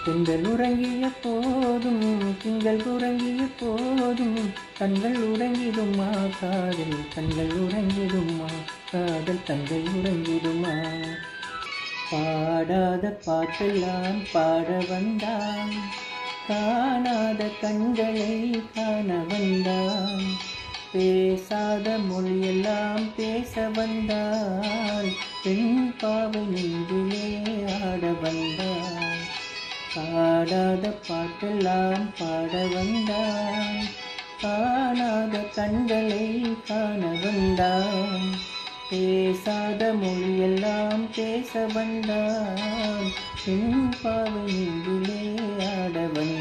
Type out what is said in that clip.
பெண்கள் உறங்கிய போதும் திங்கள் உறங்கிய போதும் கண்கள் உறங்கிடுமா காதல் கண்கள் உறங்கிடுமா காதல் கண்கள் உறங்கிடுமா பாடாத பாட்டெல்லாம் பாட வந்தான் காணாத கண்களை காண வந்தான் பேசாத மொழியெல்லாம் பேச வந்தாள் பெண் பாவை நெஞ்சிலே ஆட வந்தாள் பாடாத பாட்டெல்லாம் பாட வந்தான் காணாத கண்களை காண வந்தான் பேசாத மொழியெல்லாம் பேச வந்தான் பெண் பாவை நெஞ்சிலே ஆட வந்தான்